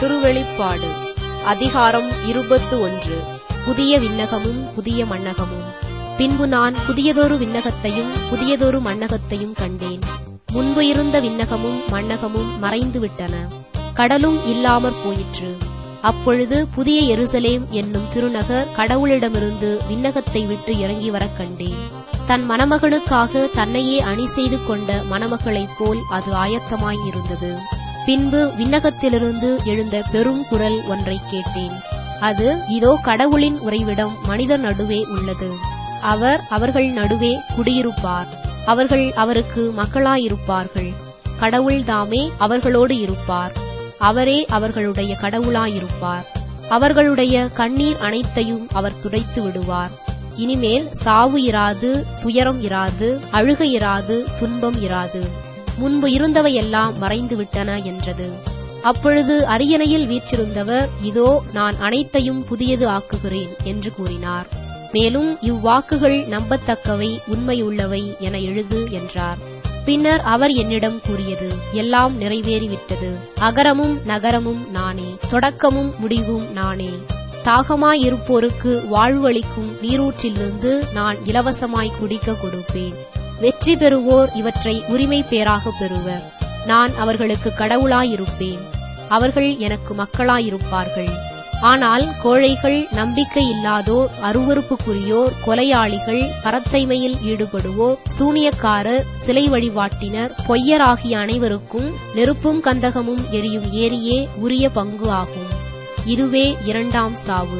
திருவெளிப்பாடு அதிகாரம் இருபத்து ஒன்று புதிய விண்ணகமும் புதிய மண்ணகமும் பின்பு நான் புதியதொரு விண்ணகத்தையும் புதியதொரு மண்ணகத்தையும் கண்டேன் முன்பு இருந்த விண்ணகமும் மண்ணகமும் மறைந்து விட்டன கடலும் இல்லாமற் போயிற்று அப்பொழுது புதிய எருசலேம் என்னும் திருநகர் கடவுளிடமிருந்து விண்ணகத்தை விட்டு இறங்கி வரக் கண்டேன் தன் மணமகனுக்காக தன்னையே அணி செய்து கொண்ட மணமகளைப் போல் அது ஆயத்தமாயிருந்தது பின்பு விண்ணகத்திலிருந்து எழுந்த பெரும் குரல் ஒன்றைக் கேட்டேன் அது இதோ கடவுளின் உறைவிடம் மனிதர் நடுவே உள்ளது அவர் அவர்கள் நடுவே குடியிருப்பார் அவர்கள் அவருக்கு மக்களாயிருப்பார்கள் கடவுள் தாமே அவர்களோடு இருப்பார் அவரே அவர்களுடைய கடவுளாயிருப்பார் அவர்களுடைய கண்ணீர் அனைத்தையும் அவர் துடைத்து விடுவார் இனிமேல் சாவு இராது துயரம் இராது அழுகை இராது துன்பம் இராது முன்பு இருந்தவையெல்லாம் மறைந்துவிட்டன என்றது அப்பொழுது அரியணையில் வீற்றிருந்தவர் இதோ நான் அனைத்தையும் புதியது ஆக்குகிறேன் என்று கூறினார் மேலும் இவ்வாக்குகள் நம்பத்தக்கவை உண்மையுள்ளவை என எழுது என்றார் பின்னர் அவர் என்னிடம் கூறியது எல்லாம் நிறைவேறிவிட்டது அகரமும் நகரமும் நானே தொடக்கமும் முடிவும் நானே தாகமாயிருப்போருக்கு வாழ்வளிக்கும் நீரூற்றிலிருந்து நான் இலவசமாய் குடிக்க கொடுப்பேன் வெற்றி பெறுவோர் இவற்றை உரிமை பேராக பெறுவர் நான் அவர்களுக்கு கடவுளாயிருப்பேன் அவர்கள் எனக்கு மக்களாயிருப்பார்கள் ஆனால் கோழைகள் நம்பிக்கை இல்லாதோர் அருவறுப்புக்குரியோர் கொலையாளிகள் பரத்தைமையில் ஈடுபடுவோர் சூனியக்காரர் சிலை வழிபாட்டினர் பொய்யராகிய அனைவருக்கும் நெருப்பும் கந்தகமும் எரியும் ஏரியே உரிய பங்கு ஆகும் இதுவே இரண்டாம் சாவு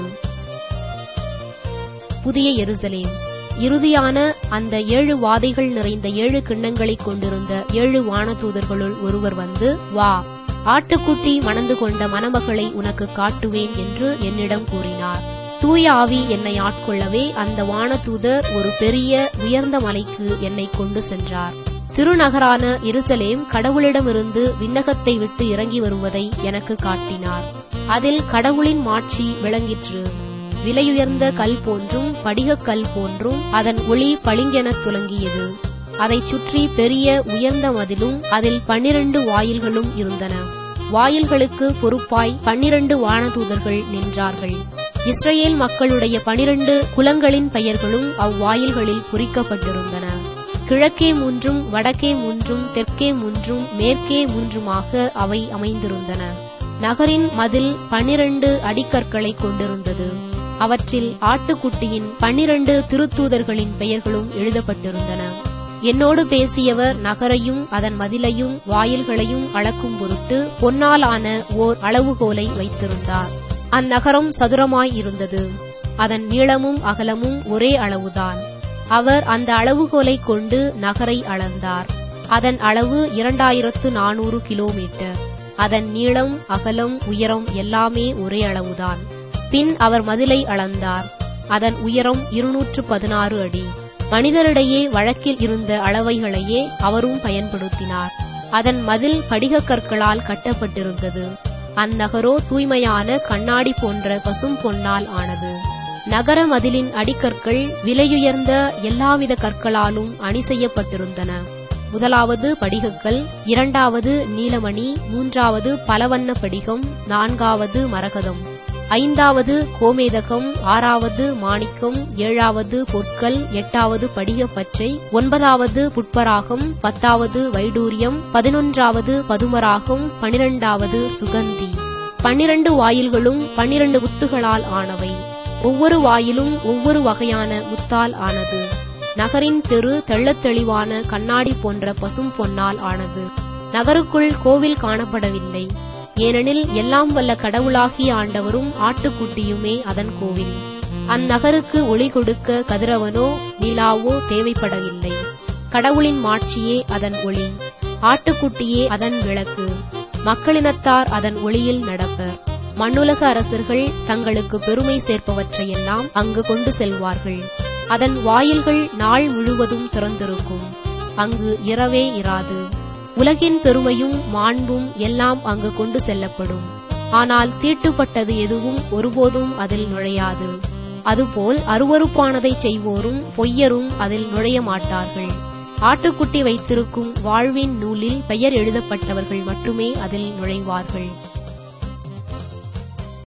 புதிய எருசலேம் இறுதியான அந்த ஏழு வாதைகள் நிறைந்த ஏழு கிண்ணங்களைக் கொண்டிருந்த ஏழு வானதூதர்களுள் ஒருவர் வந்து வா ஆட்டுக்குட்டி மணந்து கொண்ட மணமகளை உனக்கு காட்டுவேன் என்று என்னிடம் கூறினார் தூய ஆவி என்னை ஆட்கொள்ளவே அந்த வானதூதர் ஒரு பெரிய உயர்ந்த மலைக்கு என்னை கொண்டு சென்றார் திருநகரான எருசலேம் கடவுளிடமிருந்து விண்ணகத்தை விட்டு இறங்கி வருவதை எனக்கு காட்டினார் அதில் கடவுளின் மாட்சி விளங்கிற்று விலையுயர்ந்த கல் போன்றும் படிகக் கல் போன்றும் அதன் ஒளி பளிங்கெனத் துலங்கியது அதைச் சுற்றி பெரிய உயர்ந்த மதிலும் அதில் பன்னிரண்டு வாயில்களும் இருந்தன வாயில்களுக்கு பொறுப்பாய் பன்னிரண்டு வானதூதர்கள் நின்றார்கள் இஸ்ரேல் மக்களுடைய பனிரண்டு குலங்களின் பெயர்களும் அவ்வாயில்களில் குறிக்கப்பட்டிருந்தன கிழக்கே மூன்றும் வடக்கே மூன்றும் தெற்கே மூன்றும் மேற்கே மூன்றுமாக அவை அமைந்திருந்தன நகரின் மதில் பனிரண்டு அடிக்கற்களை கொண்டிருந்தது அவற்றில் ஆட்டுக்குட்டியின் பன்னிரண்டு திருத்தூதர்களின் பெயர்களும் எழுதப்பட்டிருந்தன என்னோடு பேசியவர் நகரையும் அதன் மதிலையும் வாயில்களையும் அளக்கும் பொருட்டு பொன்னாலான ஓர் அளவுகோலை வைத்திருந்தார் அந்நகரம் சதுரமாய் இருந்தது அதன் நீளமும் அகலமும் ஒரே அளவுதான் அவர் அந்த அளவுகோலை கொண்டு நகரை அளந்தார் அதன் அளவு இரண்டாயிரத்து நானூறு கிலோமீட்டர் அதன் நீளம் அகலம் உயரம் எல்லாமே ஒரே அளவுதான் பின் அவர் மதிலை அளந்தார் அதன் உயரம் இருநூற்று பதினாறு அடி மனிதரிடையே வழக்கில் இருந்த அளவைகளையே அவரும் பயன்படுத்தினார் அதன் மதில் படிகக் கற்களால் கட்டப்பட்டிருந்தது அந்நகரோ தூய்மையான கண்ணாடி போன்ற பசும் பொன்னால் ஆனது நகர மதிலின் அடிக்கற்கள் விலையுயர்ந்த எல்லாவித கற்களாலும் அணி செய்யப்பட்டிருந்தன முதலாவது படிகக்கல் இரண்டாவது நீலமணி மூன்றாவது பலவண்ண படிகம் நான்காவது மரகதம் ஐந்தாவது கோமேதகம் ஆறாவது மாணிக்கம் ஏழாவது பொற்கள் எட்டாவது படிக பச்சை ஒன்பதாவது புட்பராகம் பத்தாவது வைடூரியம் பதினொன்றாவது பதுமராகம் பனிரெண்டாவது சுகந்தி பன்னிரண்டு வாயில்களும் பன்னிரண்டு முத்துகளால் ஆனவை ஒவ்வொரு வாயிலும் ஒவ்வொரு வகையான முத்தால் ஆனது நகரின் தெரு தெள்ளத் தெளிவான கண்ணாடி போன்ற பசும் பொன்னால் ஆனது நகருக்குள் கோவில் காணப்படவில்லை ஏனெனில் எல்லாம் வல்ல கடவுளாகிய ஆண்டவரும் ஆட்டுக்குட்டியுமே அதன் கோவில் அந்நகருக்கு ஒளி கொடுக்க கதிரவனோ நிலாவோ தேவைப்படவில்லை கடவுளின் மாட்சியே அதன் ஒளி ஆட்டுக்குட்டியே அதன் விளக்கு மக்களினத்தார் அதன் ஒளியில் நடப்பர் மண்ணுலக அரசர்கள் தங்களுக்கு பெருமை சேர்ப்பவற்றையெல்லாம் அங்கு கொண்டு செல்வார்கள் அதன் வாயில்கள் நாள் முழுவதும் திறந்திருக்கும் அங்கு இரவே இராது உலகின் பெருமையும் மாண்பும் எல்லாம் அங்கு கொண்டு செல்லப்படும் ஆனால் தீட்டுப்பட்டது எதுவும் ஒருபோதும் அதில் நுழையாது அதுபோல் அருவருப்பானதை செய்வோரும் பொய்யரும் அதில் நுழைய மாட்டார்கள் ஆட்டுக்குட்டி வைத்திருக்கும் வாழ்வின் நூலில் பெயர் எழுதப்பட்டவர்கள் மட்டுமே அதில் நுழைவார்கள்